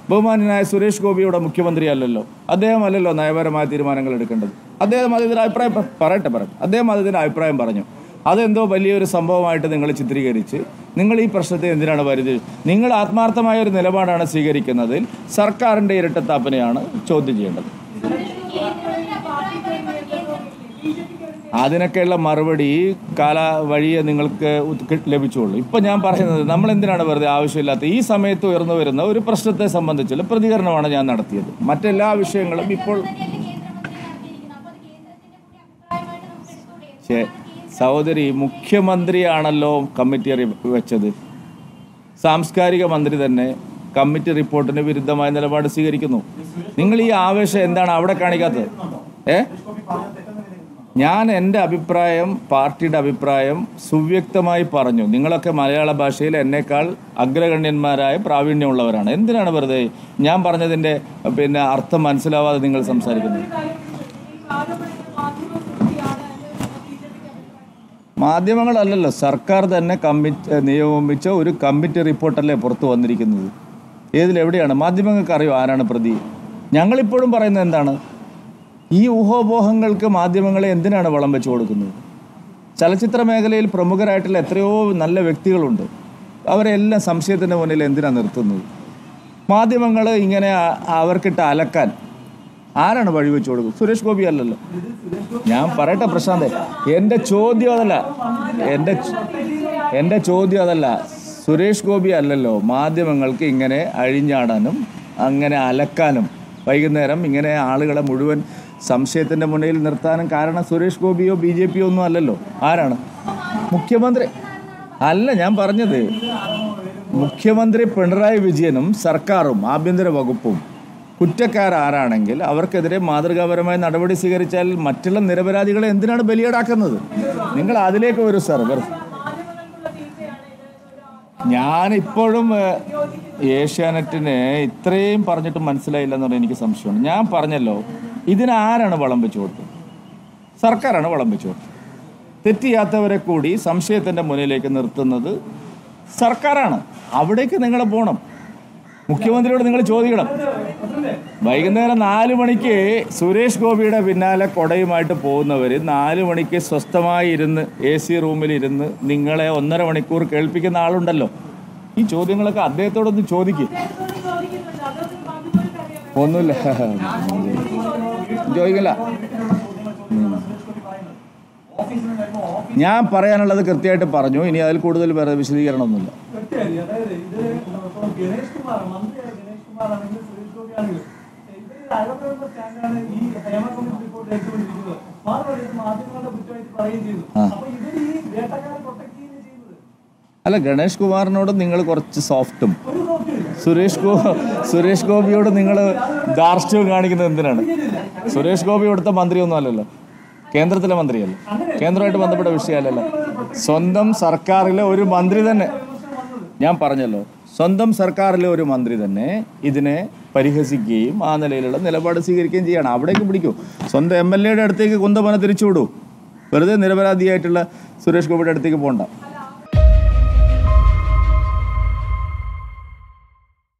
ബഹുമാനായ സുരേഷ് ഗോപിയുടെ മുഖ്യമന്ത്രി അല്ലല്ലോ അദ്ദേഹം അല്ലല്ലോ നയപരമായ തീരുമാനങ്ങൾ എടുക്കേണ്ടത് അദ്ദേഹം അതിന് അഭിപ്രായം പ- പറയട്ടെ പറയട്ടെ അദ്ദേഹം അതിന് അഭിപ്രായം പറഞ്ഞു അതെന്തോ വലിയൊരു സംഭവമായിട്ട് നിങ്ങൾ ചിത്രീകരിച്ച് നിങ്ങൾ ഈ പ്രശ്നത്തെ എന്തിനാണ് പരിധി നിങ്ങൾ ആത്മാർത്ഥമായ ഒരു നിലപാടാണ് സ്വീകരിക്കുന്നതിൽ സർക്കാരിൻ്റെ ഇരട്ടത്താപ്പിനെയാണ് ചോദ്യം ചെയ്യേണ്ടത് അതിനൊക്കെയുള്ള മറുപടി കാല വഴിയെ നിങ്ങൾക്ക് ഉത് കി- ലഭിച്ചുള്ളൂ ഇപ്പം ഞാൻ പറയുന്നത് നമ്മൾ എന്തിനാണ് വെറുതെ ആവശ്യമില്ലാത്ത ഈ സമയത്ത് ഉയർന്നു വരുന്ന ഒരു പ്രശ്നത്തെ സംബന്ധിച്ചുള്ള പ്രതികരണമാണ് ഞാൻ നടത്തിയത് മറ്റെല്ലാ വിഷയങ്ങളും ഇപ്പോൾ ശേ സഹോദരി മുഖ്യമന്ത്രിയാണല്ലോ കമ്മിറ്റി റി- വെച്ചത് സാംസ്കാരിക മന്ത്രി തന്നെ കമ്മിറ്റി റിപ്പോർട്ടിന് വിരുദ്ധമായ നിലപാട് സ്വീകരിക്കുന്നു നിങ്ങൾ ഈ ആവേശം എന്താണ് അവിടെ കാണിക്കാത്തത് ഏ ഞാൻ എൻ്റെ അഭിപ്രായം പാർട്ടിയുടെ അഭിപ്രായം സുവ്യക്തമായി പറഞ്ഞു നിങ്ങളൊക്കെ മലയാള ഭാഷയിൽ എന്നേക്കാൾ അഗ്രഗണ്യന്മാരായ പ്രാവീണ്യമുള്ളവരാണ് എന്തിനാണ് വെറുതെ ഞാൻ പറഞ്ഞതിൻ്റെ പിന്നെ അർത്ഥം മനസ്സിലാവാതെ നിങ്ങൾ സംസാരിക്കുന്നത് മാധ്യമങ്ങളല്ലല്ലോ സർക്കാർ തന്നെ കമ്മിറ്റി നിയമിച്ച ഒരു കമ്മിറ്റി റിപ്പോർട്ടല്ലേ പുറത്തു വന്നിരിക്കുന്നത് ഏതിലെവിടെയാണ് മാധ്യമങ്ങൾക്ക് അറിയോ ആരാണ് പ്രതി ഞങ്ങളിപ്പോഴും പറയുന്നത് എന്താണ് ഈ ഊഹോപോഹങ്ങൾക്ക് മാധ്യമങ്ങളെ എന്തിനാണ് വളം വെച്ച് കൊടുക്കുന്നത് ചലച്ചിത്ര മേഖലയിൽ പ്രമുഖരായിട്ടുള്ള എത്രയോ നല്ല വ്യക്തികളുണ്ട് അവരെല്ലാം സംശയത്തിൻ്റെ മുന്നിൽ എന്തിനാണ് നിർത്തുന്നത് മാധ്യമങ്ങൾ ഇങ്ങനെ അ- അവർക്കിട്ട് അലക്കാൻ ആരാണ് വഴിവെച്ച് കൊടുക്കുന്നത് സുരേഷ് ഗോപി അല്ലല്ലോ ഞാൻ പറയട്ടെ പ്രശാന്ത് എൻ്റെ ചോദ്യം അതല്ല എൻ്റെ ച- എൻ്റെ ചോദ്യം അതല്ല സുരേഷ് ഗോപി അല്ലല്ലോ മാധ്യമങ്ങൾക്ക് ഇങ്ങനെ അഴിഞ്ഞാടാനും അങ്ങനെ അലക്കാനും വൈകുന്നേരം ഇങ്ങനെ ആളുകളെ മുഴുവൻ സംശയത്തിൻ്റെ മുന്നിൽ നിർത്താനും കാരണം സുരേഷ് ഗോപിയോ ബി ജെ പിയോ ഒന്നും അല്ലല്ലോ ആരാണ് മുഖ്യമന്ത്രി അല്ല ഞാൻ പറഞ്ഞത് മുഖ്യമന്ത്രി പിണറായി വിജയനും സർക്കാരും ആഭ്യന്തര വകുപ്പും കുറ്റക്കാരാരാണെങ്കിൽ അവർക്കെതിരെ മാതൃകാപരമായ നടപടി സ്വീകരിച്ചാൽ മറ്റുള്ള നിരപരാധികളെ എന്തിനാണ് ബലിയേടാക്കുന്നത് നിങ്ങൾ അതിലേക്ക് വരൂ സാർ വെറുതെ ഞാൻ ഇപ്പോഴും ഏഹ്, ഏഷ്യാനെറ്റിന് ഇത്രയും പറഞ്ഞിട്ട് മനസ്സിലായില്ലെന്ന് പറഞ്ഞാൽ എനിക്ക് സംശയമുണ്ട് ഞാൻ പറഞ്ഞല്ലോ ഇതിനാരാണ് വളം വെച്ച് കൊടുത്തത് സർക്കാരാണ് വളം വെച്ച് കൊടുത്തത് തെറ്റ് ചെയ്യാത്തവരെ കൂടി സംശയത്തിൻ്റെ മുന്നിലേക്ക് നിർത്തുന്നത് സർക്കാരാണ് അവിടേക്ക് നിങ്ങൾ പോകണം മുഖ്യമന്ത്രിയോട് നിങ്ങൾ ചോദിക്കണം വൈകുന്നേരം നാല് മണിക്ക് സുരേഷ് ഗോപിയുടെ പിന്നാലെ കൊടയുമായിട്ട് പോകുന്നവർ നാല് മണിക്ക് സ്വസ്ഥമായി ഇരുന്ന് എ സി റൂമിൽ ഇരുന്ന് നിങ്ങളെ ഒന്നര മണിക്കൂർ കേൾപ്പിക്കുന്ന ആളുണ്ടല്ലോ ഈ ചോദ്യങ്ങളൊക്കെ അദ്ദേഹത്തോടൊന്ന് ചോദിക്കും ഒന്നുമില്ല ചോദിക്കില്ല ഉം. ഞാൻ പറയാനുള്ളത് കൃത്യമായിട്ട് പറഞ്ഞു ഇനി അതിൽ കൂടുതൽ വേറെ വിശദീകരണമൊന്നുമില്ല കൃത്യമായി അതായത് ഇത് ഇപ്പൊ ഗണേഷ് കുമാർ മന്ത്രിയായ ഗണേഷ് കുമാർ ആണെങ്കിലും സുരേഷ് ഗോപി ആണെങ്കിലും ഇവര് അഴകുന്ന സ്റ്റാൻഡാണ് ഈ ഹേമ കമ്മിറ്റി റിപ്പോർട്ട് ഏറ്റുകൊണ്ടിരിക്കുന്നത് മാത്രമല്ല ഇത് മാധ്യമങ്ങളുടെ കുറ്റമായിട്ട് പറയുകയും ചെയ്തു അപ്പൊ ഇവർ ഈ വേട്ടക്കാരെ പ്രൊട്ടക്ട് ചെയ്യുകയും ചെയ്യുന്നത് അല്ല ഗണേഷ് കുമാറിനോട് നിങ്ങൾ കുറച്ച് സോഫ്റ്റും ഒരു നോക്കിയില്ല സുരേഷ് ഗോ സുരേഷ് ഗോപിയോട് നിങ്ങൾ ധാർഷ്ട്യവും കാണിക്കുന്നത് എന്തിനാണ് സുരേഷ് ഗോപി ഇവിടുത്തെ മന്ത്രിയൊന്നും അല്ലല്ലോ കേന്ദ്രത്തിലെ മന്ത്രിയല്ല കേന്ദ്രമായിട്ട് ബന്ധപ്പെട്ട വിഷയമല്ലല്ലോ സ്വന്തം സർക്കാരിലെ ഒരു മന്ത്രി തന്നെ ഞാൻ പറഞ്ഞല്ലോ സ്വന്തം സർക്കാരിലെ ഒരു മന്ത്രി തന്നെ ഇതിനെ പരിഹസിക്കുകയും ആ നിലയിലുള്ള നിലപാട് സ്വീകരിക്കുകയും ചെയ്യണം അവിടേക്ക് പിടിക്കൂ സ്വന്തം എം എൽ എയുടെ അടുത്തേക്ക് കുന്തമന തിരിച്ചുവിടൂ വെറുതെ നിരപരാധിയായിട്ടുള്ള സുരേഷ് ഗോപിയുടെ അടുത്തേക്ക് പോകണ്ട